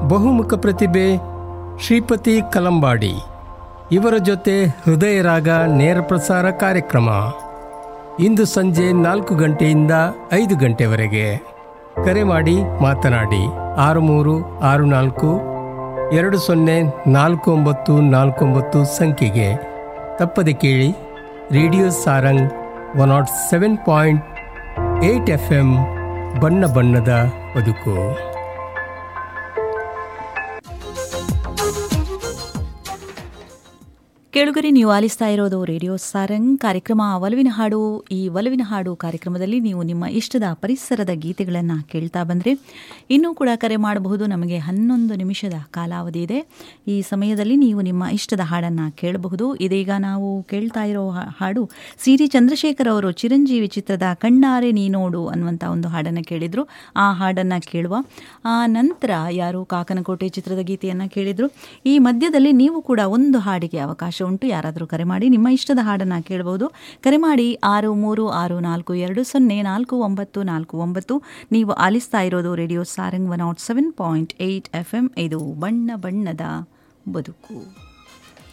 ಬಹುಮುಖ ಪ್ರತಿಭೆ ಶ್ರೀಪತಿ ಕಲಂಬಾಡಿ ಇವರ ಜೊತೆ ಹೃದಯ ರಾಗ ನೇರ ಪ್ರಸಾರ ಕಾರ್ಯಕ್ರಮ ಇಂದು ಸಂಜೆ ನಾಲ್ಕು ಗಂಟೆಯಿಂದ ಐದು ಗಂಟೆವರೆಗೆ ಕರೆ ಮಾಡಿ ಮಾತನಾಡಿ ಆರು ಮೂರು ಆರು ನಾಲ್ಕು ಎರಡು ಸೊನ್ನೆ ನಾಲ್ಕು ಒಂಬತ್ತು ನಾಲ್ಕು ಒಂಬತ್ತು ಸಂಖ್ಯೆಗೆ ತಪ್ಪದೆ ಕೇಳಿ radio Sarang one nought seven point eight F M ಬಣ್ಣ ಬಣ್ಣದ ಬದುಕು ಕೇಳುಗರಿ ನೀವು ಆಲಿಸ್ತಾ ಇರೋದು ರೇಡಿಯೋ ಸಾರಂಗ್ ಕಾರ್ಯಕ್ರಮ ಒಲವಿನ ಹಾಡು ಈ ಒಲವಿನ ಹಾಡು ಕಾರ್ಯಕ್ರಮದಲ್ಲಿ ನೀವು ನಿಮ್ಮ ಇಷ್ಟದ ಪರಿಸರದ ಗೀತೆಗಳನ್ನು ಕೇಳ್ತಾ ಬಂದರೆ ಇನ್ನೂ ಕೂಡ ಕರೆ ಮಾಡಬಹುದು ನಮಗೆ ಹನ್ನೊಂದು ನಿಮಿಷದ ಕಾಲಾವಧಿ ಇದೆ ಈ ಸಮಯದಲ್ಲಿ ನೀವು ನಿಮ್ಮ ಇಷ್ಟದ ಹಾಡನ್ನು ಕೇಳಬಹುದು ಇದೀಗ ನಾವು ಕೇಳ್ತಾ ಇರೋ ಹಾಡು ಸಿ ಡಿ ಚಂದ್ರಶೇಖರ್ ಅವರು ಚಿರಂಜೀವಿ ಚಿತ್ರದ ಕಣ್ಣಾರೆ ನೀ ನೋಡು ಅನ್ನುವಂಥ ಒಂದು ಹಾಡನ್ನು ಕೇಳಿದರು ಆ ಹಾಡನ್ನು ಕೇಳುವ ಆ ನಂತರ ಯಾರು ಕಾಕನಕೋಟೆ ಚಿತ್ರದ ಗೀತೆಯನ್ನು ಕೇಳಿದರು ಈ ಮಧ್ಯದಲ್ಲಿ ನೀವು ಕೂಡ ಒಂದು ಹಾಡಿಗೆ ಅವಕಾಶ ಉಂಟು ಯಾರಾದರೂ ಕರೆ ಮಾಡಿ ನಿಮ್ಮ ಇಷ್ಟದ ಹಾಡನ್ನು ಕೇಳಬಹುದು ಕರೆ ಮಾಡಿ ಆರು ಮೂರು ಆರು ನಾಲ್ಕು ಎರಡು ಸೊನ್ನೆ ನಾಲ್ಕು ಒಂಬತ್ತು ನಾಲ್ಕು ಒಂಬತ್ತು ನೀವು ಆಲಿಸ್ತಾ ಇರೋದು radio Sarang one nought seven point eight F M ಇದು ಬಣ್ಣ ಬಣ್ಣದ ಬದುಕು